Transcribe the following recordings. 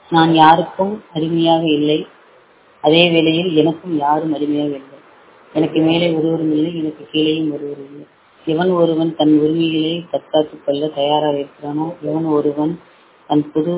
நான் யாருக்கும் அடிமையாக இல்லை அதே வேளையில் எனக்கும் யாரும் அடிமையாக இல்லை எனக்கு மேலே ஒருவரும் இல்லை எனக்கு கீழேயும் ஒருவரும் இல்லை எவன் ஒருவன் தன் உரிமைகளை தற்காத்துக் கொள்ள தயாராக இருக்கிறானோ எவன் ஒருவன் தன் புது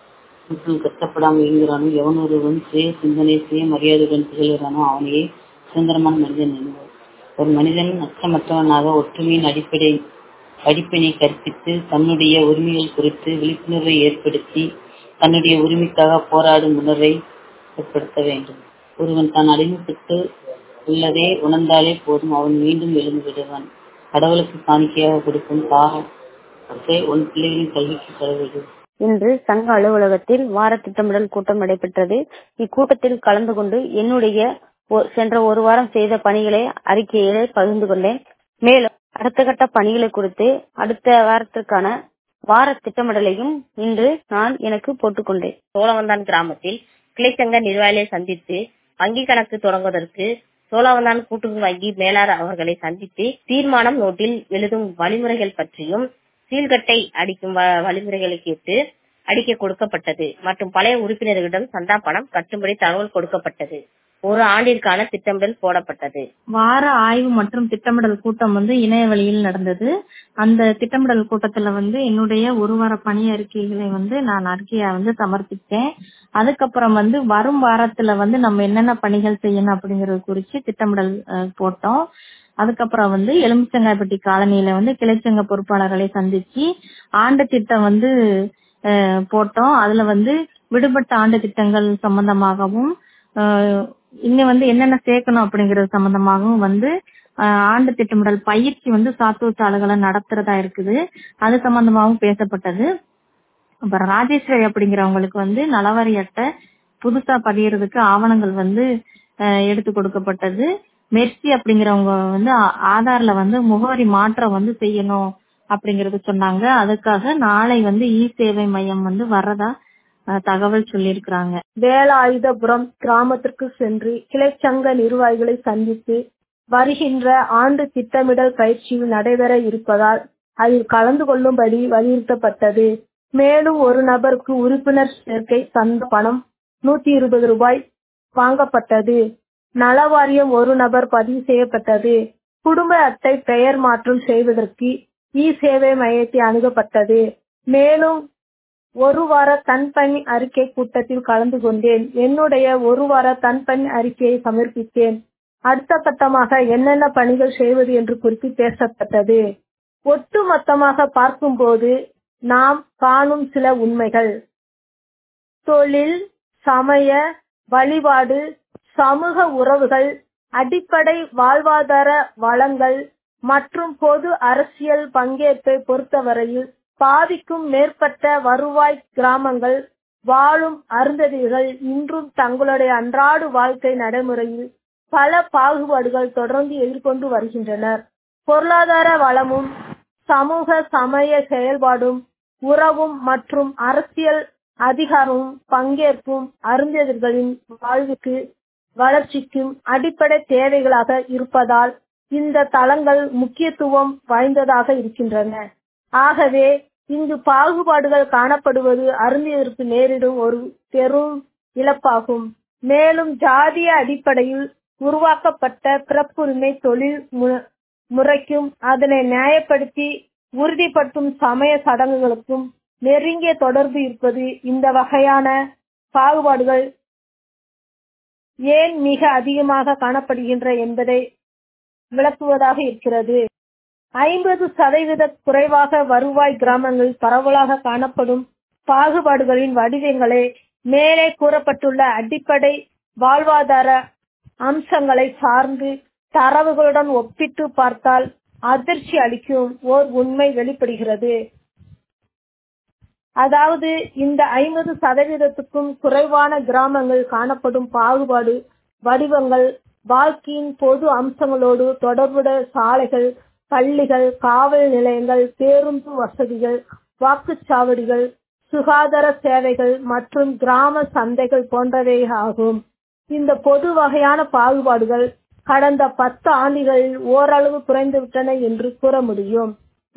மக்கள் கஷ்டப்படாமல் இருக்கிறானோ எவன் ஒருவன் சுய சிந்தனை சுய மரியாதையுடன் திகழ்கிறானோ அவனையே சுதந்திரமான மனிதன் என்பவர் ஒரு மனிதன் அச்சமற்றவனாக ஒற்றுமையின் அடிப்படை படிப்பினை கற்பித்து தன்னுடைய உரிமைகள் குறித்து விழிப்புணர்வை ஏற்படுத்தி தன்னுடைய உரிமைக்காக போராடும் உணர்வை ஏற்படுத்த வேண்டும் ஒருவன் தான் அடிமைப்பட்டு உள்ளதே உணர்ந்தாலே போதும் அவன் மீண்டும் எழுந்து விடுவான் கடவுளுக்கு காணிக்கையாக கொடுக்கும் தாகத்தை உன் பிள்ளைகளின் கல்விக்கு பெற வேண்டும் இன்று சங்க அலுவலகத்தில் வார திட்டமிடல் கூட்டம் நடைபெற்றது இக்கூட்டத்தில் கலந்து கொண்டு என்னுடைய ஒ- சென்ற ஒரு வாரம் செய்த பணிகளை அறிக்கையிலே பகிர்ந்து கொண்டேன் மேலும் அடுத்த கட்ட பணிகளை குறித்து அடுத்த வாரத்திற்கான வார திட்டமிடலையும் இன்று நான் எனக்கு போட்டுக்கொண்டேன் சோழவந்தான் கிராமத்தில் கிளைச்சங்க நிர்வாகிகளை சந்தித்து வங்கி கணக்கு தொடங்குவதற்கு சோழவந்தான் கூட்டுறவு வங்கி மேலாளர் அவர்களை சந்தித்து தீர்மானம் நோட்டில் எழுதும் வழிமுறைகள் பற்றியும் சீல்கட்டை அடிக்கும் வ- வழிமுறைகளை கேட்டு அடிக்க கொடுக்கப்பட்டது மற்றும் பழைய உறுப்பினர்களிடம் சந்தா பணம் கட்டும்படி தகவல் கொடுக்கப்பட்டது ஒரு ஆண்டிற்கான திட்டமிடல் போடப்பட்டது வார ஆய்வு மற்றும் திட்டமிடல் கூட்டம் வந்து இணைய வழியில் நடந்தது அந்த திட்டமிடல் கூட்டத்துல வந்து என்னுடைய ஒரு வார பணி அறிக்கைகளை வந்து நான் அறிக்கையா வந்து சமர்ப்பித்தேன் அதுக்கப்புறம் வந்து வரும் வாரத்துல வந்து நம்ம என்னென்ன பணிகள் செய்யணும் அப்படிங்கறது குறித்து திட்டமிடல் அஹ், போட்டோம் அதுக்கப்புறம் வந்து எலுமிச்சங்காய்பட்டி காலனியில வந்து கிளைச்சங்க பொறுப்பாளர்களை சந்திச்சு ஆண்டு திட்டம் வந்து அஹ், போட்டோம் அதுல வந்து விடுபட்ட ஆண்டு திட்டங்கள் சம்பந்தமாகவும் அஹ், இன்னும் வந்து என்னென்ன சேர்க்கணும் அப்படிங்கறது சம்பந்தமாகவும் வந்து அஹ், ஆண்டு திட்டமிடல் பயிற்சி வந்து சாத்தூர் சாலைகளை நடத்துறதா இருக்குது அது சம்பந்தமாகவும் பேசப்பட்டது அப்புறம் ராஜேஸ்வரி அப்படிங்கிறவங்களுக்கு வந்து நலவாரி அட்டை புதுசா பதியறதுக்கு ஆவணங்கள் வந்து அஹ், எடுத்து கொடுக்கப்பட்டது மெர்சி அப்படிங்கிறவங்க வந்து ஆ- ஆதார்ல வந்து முகவரி மாற்றம் வந்து செய்யணும் அப்படிங்கறது சொன்னாங்க அதுக்காக நாளை வந்து இ சேவை மையம் வந்து வர்றதா அஹ், தகவல் சொல்லியிருக்கிறாங்க வேலாயுதபுரம் கிராமத்திற்கு சென்று கிளைச்சங்க நிர்வாகிகளை சந்தித்து வருகின்ற ஆண்டு திட்டமிடல் பயிற்சியில் நடைபெற இருப்பதால் அதில் கலந்து கொள்ளும்படி வலியுறுத்தப்பட்டது மேலும் ஒரு நபருக்கு உறுப்பினர் சேர்க்கை சந்த பணம் நூத்தி இருபது ரூபாய் வாங்கப்பட்டது நலவாரியம் ஒரு நபர் பதிவு செய்யப்பட்டது குடும்ப அட்டை பெயர் மாற்றம் செய்வதற்கு இ சேவை மையத்தை அணுகப்பட்டது மேலும் ஒரு வார தன்பணி அறிக்கை கூட்டத்தில் கலந்து கொண்டேன் என்னுடைய ஒரு வார தன்பணி அறிக்கையை சமர்ப்பித்தேன் அடுத்த கட்டமாக என்னென்ன பணிகள் செய்வது என்று குறித்து பேசப்பட்டது ஒட்டுமொத்தமாக பார்க்கும்போது நாம் காணும் சில உண்மைகள் தொழில் சமய வழிபாடு சமூக உறவுகள் அடிப்படை வாழ்வாதார வளங்கள் மற்றும் பொது அரசியல் பங்கேற்பை பொறுத்தவரையில் பாதிக்கும் மேற்பட்ட வருவாய் கிராமங்கள் வாழும் அருந்ததிகள் இன்றும் தங்களுடைய அன்றாட வாழ்க்கை நடைமுறையில் பல பாகுபாடுகள் தொடர்ந்து எதிர்கொண்டு வருகின்றனர் பொருளாதார வளமும் சமூக சமய செயல்பாடும் உறவும் மற்றும் அரசியல் அதிகாரமும் பங்கேற்பும் அருந்ததிகளின் வாழ்வுக்கு வளர்ச்சிக்கும் அடிப்படை தேவைகளாக இருப்பதால் இந்த தளங்கள் முக்கியத்துவம் வாய்ந்ததாக இருக்கின்றன ஆகவே இங்கு பாகுபாடுகள் காணப்படுவது அருந்தியதற்கு நேரிடும் ஒரு பெரும் இழப்பாகும் மேலும் ஜாதிய அடிப்படையில் உருவாக்கப்பட்ட பிறப்புரிமை தொழில் மு- முறைக்கும் அதனை நியாயப்படுத்தி உறுதிப்படுத்தும் சமய சடங்குகளுக்கும் நெருங்கிய தொடர்பு இருப்பது இந்த வகையான பாகுபாடுகள் ஏன் மிக அதிகமாக காணப்படுகின்ற என்பதை விளக்குவதாக இருக்கிறது ஐம்பது சதவீத குறைவாக வருவாய் கிராமங்களில் பரவலாக காணப்படும் பாகுபாடுகளின் வடிவங்களே மேலே கூறப்பட்டுள்ள அடிப்படை வாழ்வாதார அம்சங்களை சார்ந்து தரவுகளுடன் ஒப்பிட்டு பார்த்தால் அதிர்ச்சி அளிக்கும் ஓர் உண்மை வெளிப்படுகிறது அதாவது இந்த ஐம்பது சதவீதத்துக்கும் குறைவான கிராமங்கள் காணப்படும் பாகுபாடு வடிவங்கள் வாழ்க்கையின் பொது அம்சங்களோடு தொடர்புடைய சாலைகள் பள்ளிகள் காவல் நிலையங்கள் பேருந்து வசதிகள் வாக்குச்சாவடிகள் சுகாதார சேவைகள் மற்றும் கிராம சந்தைகள் போன்றவை ஆகும் இந்த பொது வகையான பாகுபாடுகள் கடந்த பத்து ஆண்டுகளில் ஓரளவு குறைந்துவிட்டன என்று கூற முடியும்